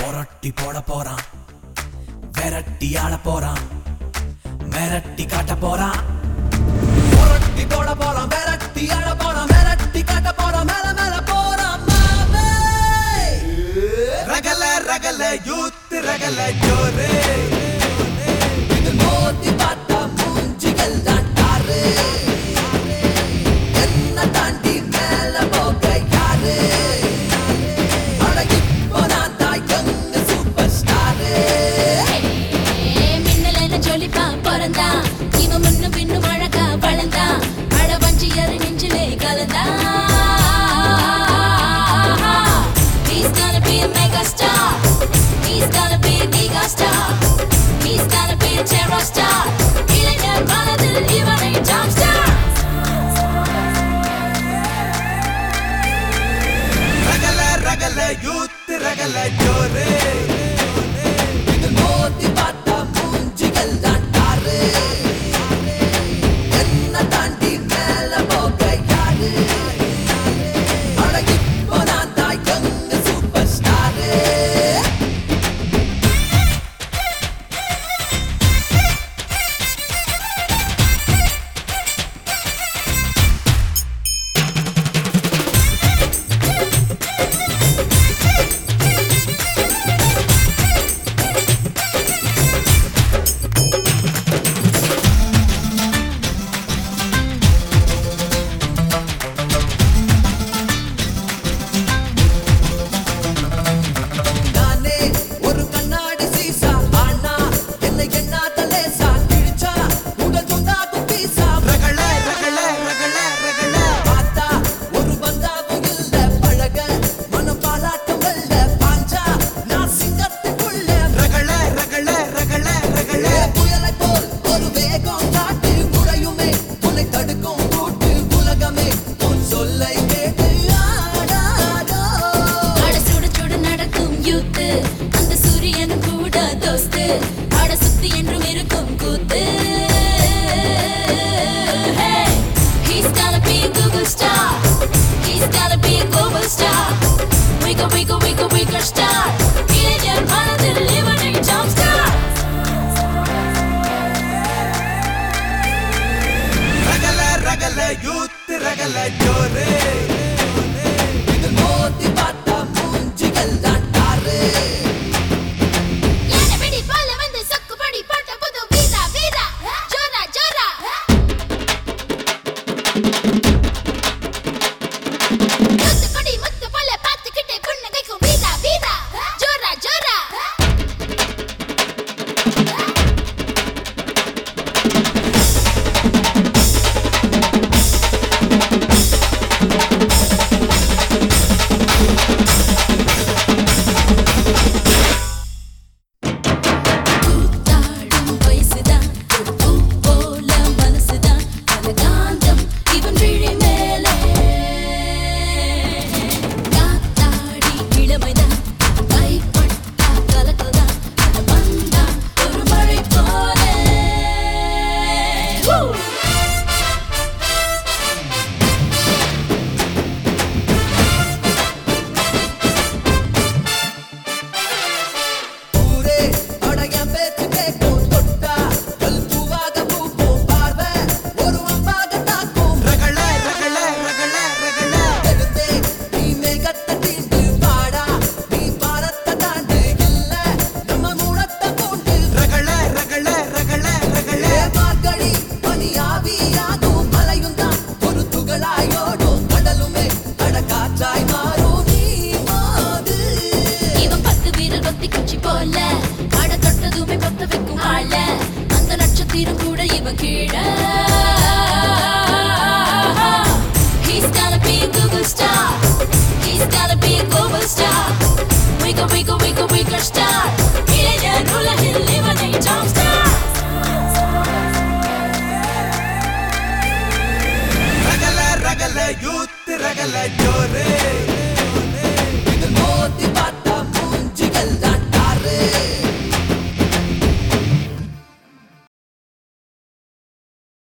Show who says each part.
Speaker 1: புரட்டி போட போறான் விரட்டி ஆள போறான் மிரட்டி காட்ட போறான் புரட்டி போட போறான் விரட்டி ஆள போறான் மிரட்டி காட்ட போறான் மேல மேல போறான் மாமே ரகல ரகல யூத் ரகல ஜோரே இது மோதி பார்த்தா மூஞ்சிகள் தான் டாரு என்ன தாண்டி மேல போக யாரு அட இப்போ நான் தான் young superstar.
Speaker 2: மின்னலென ஜொலிப்பான் பிறந்தான் இவன் முன்னும் பின்னும் அழகா வளர்ந்தான் அழ வஞ்சியர் நெஞ்சிலே கலந்தான் He's gonna be a mega star He's gonna be a giga star He's gonna be a terror star இளைஞர் மனதில் இவனை டாம் ஸ்டார்
Speaker 1: ரகல ரகல யூத் ரகல ஜோரே இது மோதி பார்த்தா மூஞ்சிகள் தான் டாரு என்ன தாண்டி மேல போக யாரு அட இப்போ நான் தான் young superstar. நானே ஒரு கண்ணாடி சீசா ஆனா என்னை எண்ணாத லேசா கிழிச்சா உடல் துண்டாகும் பீசா ரகள ரகள ரகள ரகள பார்த்தா ஒரு பந்தாவும் இல்ல பழக மனம் பாலாட்டம் வெல்ல பாஞ்சா நான் சிங்கத்துக்குள்ள ரகள ரகள ரகள ரகள புயலை போல் ஒரு வேகம் காட்டு குறையுமே உன்னை தடுக்கும் கூட்டு உலகமே உன் சொல்லை கேட்டு ஆடாதோ
Speaker 2: அட சுட சுட நடக்கும் யூத்து அந்த சூரியனும் கூட தோஸ்து அட சுத்தி என்றும் இருக்கும் கூத்து Hey, he's gonna be a Google star. He's gonna be a global star. Wiggle, wiggle, wiggle, wiggle star. இளைஞர் மனதில் இவனை jump star.
Speaker 1: ரகல ரகல யூத் ரகல ஜோரே இது மோதி பார்த்தா மூஞ்சிகள் தான் டாரு
Speaker 2: என்னை பிடி போல வந்து சொக்குபடி போட்ட புது வீரா, வீரா. ஜோரா, ஜோரா. தூத்துக்குடி முத்து போல பார்த்துக்கிட்டே புன்னகைக்கும் வீரா, வீரா. ஜோரா, ஜோரா. கூத்தாடும் வயசுதான் ஒரு பூ போல மனசுதான் பல காந்தம் இவன் விழி மேலே காத்தாடி இளமைதான் கைப்பட்டா கலக்கல்தான் அது வந்தா ஒரு மழை போல Woo!
Speaker 1: ஊரே அடைய பேச்சு கேட்கும் தொட்டா கல் பூவாக பூக்கும் பார்வை ஒரு அம்பாக தாக்கும் ரகல ரகல ரகல ரகல எழுந்தே நீ மேகத்தை தீண்டு பாடா நீ பாரத்தை தாண்டு இல்ல நம்ம மூடத்தை பூண்டு ரகல ரகல ரகல ரகல மார்கழி பனி ஆவியாகும் மலையும் தான் ஒரு துகளாயோடும் கடலுமே கடக்காற்றாய் மாறும் நீ மாது
Speaker 2: இவன் பத்து வீரல் பத்தி குச்சி போல அட தொட்டதுமே பத்த வைக்கும் ஆள அந்த நட்சத்திரம் கூட இவன் கீழ He's gonna be a Google star He's gonna be a global star Wiggle, wiggle, wiggle, wiggle star இளைஞர் உலகில் இவனை டாம் ஸ்டார்
Speaker 1: ரகல ரகல யூத் ரகல ஜோரே இது மோதி பார்த்தா மூஞ்சிகள் தான் டாரு